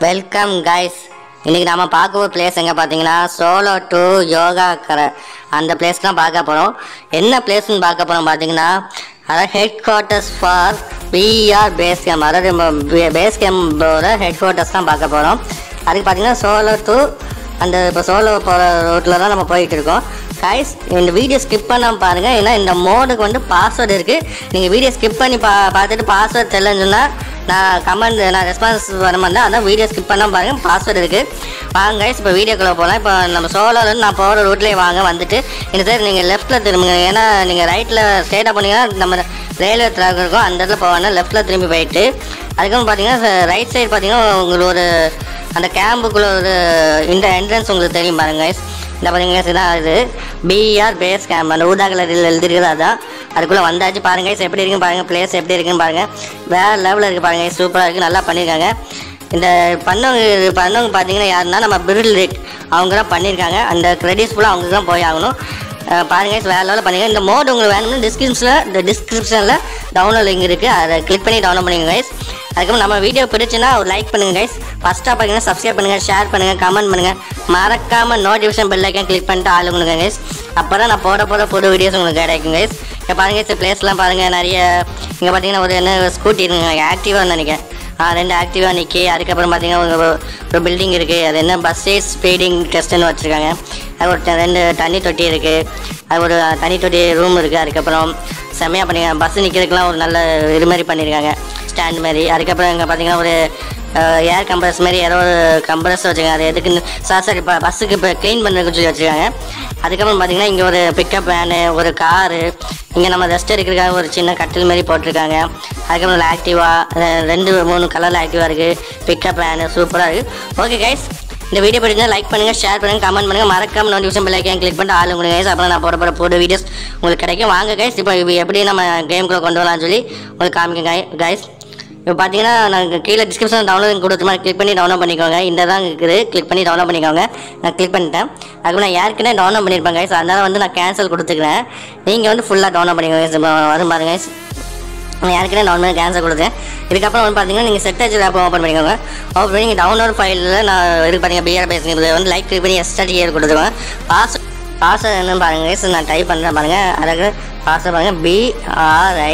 Welcome guys இன்னைக்கு நாம பார்க்க போகிற பிளேஸ் எங்கே பார்த்தீங்கன்னா சோலோ டு யோகா கரை அந்த பிளேஸ் தான் பார்க்க போகிறோம் என்ன பிளேஸ்னு பார்க்க போகிறோம் பார்த்தீங்கன்னா அதாவது headquarters for BR base camp அதாவது பேஸ் கேம்போட ஹெட் குவார்ட்டர்ஸ் தான் பார்க்க போகிறோம் அதுக்கு பார்த்தீங்கன்னா சோலோ டு அந்த இப்போ சோலோ போகிற ரோட்டில் தான் நம்ம போயிட்டு இருக்கோம் கைஸ் இந்த வீடியோ ஸ்கிப் பண்ணாமல் பாருங்கள் ஏன்னா இந்த மோடுக்கு வந்து பாஸ்வேர்டு இருக்குது நீங்கள் வீடியோ ஸ்கிப் பண்ணி பா பார்த்துட்டு பாஸ்வேர்டு தெரியலன்னு சொன்னால் நான் கமெண்ட் நான் ரெஸ்பான்ஸ் வர மாதிரி தான் அதான் வீடியோ ஸ்கிப் பண்ணாமல் பாருங்கள் பாஸ்வேர்டு இருக்குது வாங்க கைஸ் இப்போ வீடியோக்குள்ளே போகலாம் இப்போ நம்ம சோலோலேருந்து நான் போகிற ரூட்லேயே வாங்க வந்துட்டு இந்த சைடு நீங்கள் லெஃப்ட்டில் திரும்புங்க ஏன்னா நீங்கள் ரைட்டில் ஸ்ட்ரெயிட்டாக போனீங்கன்னா நம்ம ரயில்வே ட்ராக் இருக்கும் அந்த இடத்துல போவாங்க லெஃப்ட்டில் திரும்பி போயிட்டு அதுக்கப்புறம் பார்த்தீங்கன்னா ரைட் சைடு பார்த்தீங்கன்னா உங்களுக்கு ஒரு அந்த கேம்புக்குள்ள ஒரு இந்த என்ட்ரன்ஸ் உங்களுக்கு தெரியும் பாருங்க guys. இந்த பார்த்தீங்கன்னா இதுதான் இது பிஆர் பேஸ் கேம்ப் அந்த ஊதா கலரில் எழுதிருக்கிறது அதான் அதுக்குள்ளே வந்தாச்சு பாருங்க guys. எப்படி இருக்குன்னு பாருங்க பிளேஸ் எப்படி இருக்குன்னு பாருங்க வேற லெவலில் இருக்கு பாருங்க சூப்பராக இருக்குது நல்லா பண்ணியிருக்காங்க இந்த பண்ணவங்க இது பண்ணவங்க பார்த்தீங்கன்னா யாருன்னா நம்ம பிரில் ரேட் அவங்க தான் பண்ணியிருக்காங்க அந்த கிரெடிட்ஸ் ஃபுல்லாக அவங்க தான் போய் ஆகணும் அஹ் பாருங்க guys, வேற லெவலில் பண்ணுங்க இந்த மோட் உங்களுக்கு வேணும்னு டிஸ்கிரிப்ஷனில் இந்த டிஸ்கிரிப்ஷனில் டவுன்லோட் லிங்க் இருக்குது அதை கிளிக் பண்ணி டவுன்லோட் பண்ணிங்க கைஸ் அதுக்கப்புறம் நம்ம வீடியோ பிடிச்சுன்னா ஒரு லைக் பண்ணுங்க கைஸ் ஃபஸ்ட்டாக பார்த்தீங்கன்னா சப்ஸ்கிரைப் பண்ணுங்கள் ஷேர் பண்ணுங்கள் கமெண்ட் பண்ணுங்கள் மறக்காமல் நோட்டிஃபிகேஷன் பெல் ஐக்கன் கிளிக் பண்ணிட்டு ஆளு கொடுங்க கைஸ் அப்போ தான் நான் போட போகிற புது வீடியோஸ் உங்களுக்கு கிடைக்கும் கைஸ் இப்போ பாருங்க இந்த பிளேஸ்லாம் பாருங்கள் நிறைய இங்கே பார்த்தீங்கன்னா ஒரு என்ன ஸ்கூட்டி இருக்குங்க ஆக்டிவாக நினைக்கிறேன் ஆ ரெண்டு ஆக்டிவாக நிற்கி அதுக்கப்புறம் பார்த்தீங்கன்னா ஒரு ஒரு பில்டிங் இருக்குது அது என்ன பஸ்ஸேஸ் ஸ்பீடிங் டெஸ்ட்டுன்னு வச்சுருக்காங்க அது ஒரு ட- ரெண்டு தண்ணி தொட்டி இருக்குது அது ஒரு தண்ணி தொட்டி ரூம் இருக்குது அதுக்கப்புறம் செம்மையாக பண்ணிருக்காங்க பஸ் நிற்கிறதுக்குலாம் ஒரு நல்ல இது மாதிரி பண்ணியிருக்காங்க ஸ்டாண்ட் மாதிரி அதுக்கப்புறம் இங்கே பார்த்தீங்கன்னா ஒரு ஏர் கம்ப்ரஸ் மாதிரி ஏதோ ஒரு கம்ப்ரஸ் வச்சுருக்காங்க அது எதுக்குன்னு சார் சார் இப்போ பஸ்ஸுக்கு இப்போ க்ளீன் பண்ணுறதுக்கு சொல்லி வச்சுருக்காங்க அதுக்கப்புறம் பார்த்தீங்கன்னா இங்கே ஒரு பிக்கப் வேனு ஒரு காரு இங்கே நம்ம ரெஸ்ட் எடுக்கிறதுக்காக ஒரு சின்ன கட்டில் மாதிரி போட்டிருக்காங்க அதுக்கப்புறம் ஆக்டிவா ரெண்டு மூணு கலரில் ஆக்டிவா இருக்குது பிக்கப் வேனு சூப்பராக இருக்குது ஓகே கைஸ் இந்த வீடியோ பிடிச்சா லைக் பண்ணுங்கள் ஷேர் பண்ணுங்கள் கமெண்ட் பண்ணுங்கள் மறக்காம நோட்டிஃபிகேஷன் பெல் ஐக்கன் கிளிக் பண்ணிட்டு ஆளு கொடுங்க கைஸ் அப்புறம் நான் போட போகிற புது வீடியோஸ் உங்களுக்கு கிடைக்கும் வாங்க கைஸ் இப்போ இது எப்படி நம்ம கேம்குள்ளே கொண்டு வரலாம்னு சொல்லி உங்களுக்கு காமிக்க கைஸ் இப்போ பார்த்தீங்கன்னா நான் கீழே டிஸ்கிரிப்ஷன் டவுன்லோட் கொடுத்த மாதிரி கிளிக் பண்ணி டவுன்லோட் பண்ணிக்கோங்க இந்த தான் இருக்குது கிளிக் பண்ணி டவுன்லோட் பண்ணிக்கோங்க நான் கிளிக் பண்ணிட்டேன் அதுக்கு நான் ஏற்கனவே டவுன்லோட் பண்ணியிருப்பேன் கைஸ் அதனால் வந்து நான் கேன்சல் கொடுத்துக்கிறேன் நீங்கள் வந்து ஃபுல்லாக டவுன்லோட் பண்ணிக்கோங்க guys. இப்போ வரும் பாருங்க guys. நான் ஏற்கனவே டவுன் பண்ணி கேன்சல் கொடுத்தேன் இதுக்கப்புறம் வந்து பார்த்தீங்கன்னா நீங்கள் செட்டேஜ் ஆப் ஓப்பன் பண்ணிக்கோங்க ஓப்பன் பண்ணி நீங்கள் டவுன்லோட் ஃபைலில் நான் இருக்கு பார்த்தீங்க பிஆர் பேசுகிறது வந்து லைக் கிளிக் பண்ணி எஸ்டடி இயர் கொடுத்துருவேன் பாஸ் பாஸ்வேர்ட் என்னன்னு பாருங்க guys. நான் டைப் பண்ணுறேன் பாருங்கள் அதுக்கு பாஸ்வேர்ட் பாருங்கள் பிஆர்ஐ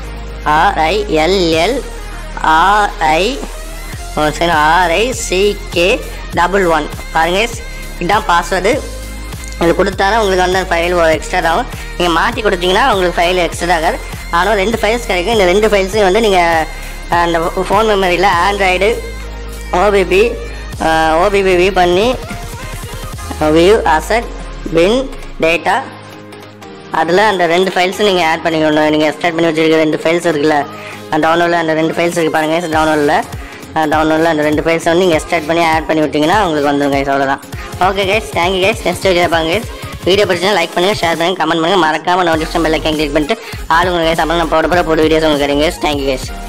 ஆர்ஐஎல்எல் ஆர்ஐ ஒரு சரி ஆர்ஐ சிகே டபுள் ஒன் பாருங்க guys. இதுதான் பாஸ்வேர்டு இது கொடுத்தாலும் உங்களுக்கு வந்து ஃபைல் ஒரு எக்ஸ்ட்ரா ஆகும் நீங்கள் மாற்றி கொடுத்தீங்கன்னா உங்களுக்கு ஃபைல் எக்ஸ்ட்ரா ஆகாது ஆனால் ரெண்டு ஃபைல்ஸ் கிடைக்கும் இந்த ரெண்டு ஃபைல்ஸையும் வந்து நீங்கள் அந்த ஃபோன் மெமரியில் ஆண்ட்ராய்டு ஓபிபி ஓபிபி வியூ பண்ணி வியூ அசட் பின் டேட்டா அதில் அந்த ரெண்டு ஃபைல்ஸும் நீங்கள் ஆட் பண்ணிக்கணும் நீங்கள் எக்ஸ்ட்ராக்ட் பண்ணி வச்சிருக்க ரெண்டு ஃபைல்ஸ் இருக்குல்ல டவுன்லோடில் அந்த ரெண்டு ஃபைல்ஸ் இருக்குது பாருங்கள் டவுன்லோடில் டவுன்லோடில் அந்த ரெண்டு ஃபைல்ஸை வந்து நீங்கள் எக்ஸ்ட்ராக்ட் பண்ணி ஆட் பண்ணி விட்டிங்கன்னா உங்களுக்கு வந்துடும் கைஸ் அவ்வளோதான் okay guys thank you guys next video பாருங்க கைஸ் வீடியோ பிடிச்சா லைக் பண்ணுங்கள் ஷேர் பண்ணுங்கள் கமெண்ட் பண்ணுங்கள் மறக்காமல் நோட்டிஃபிகேஷன் பெல் ஐக்கன் கிளிக் பண்ணிட்டு ஆளுங்க கைஸ் அப்புறம் நான் போட போகிற புது வீடியோஸ் உங்களுக்கு கிடைக்கும் கைஸ் தேங்க்யூ கைஸ்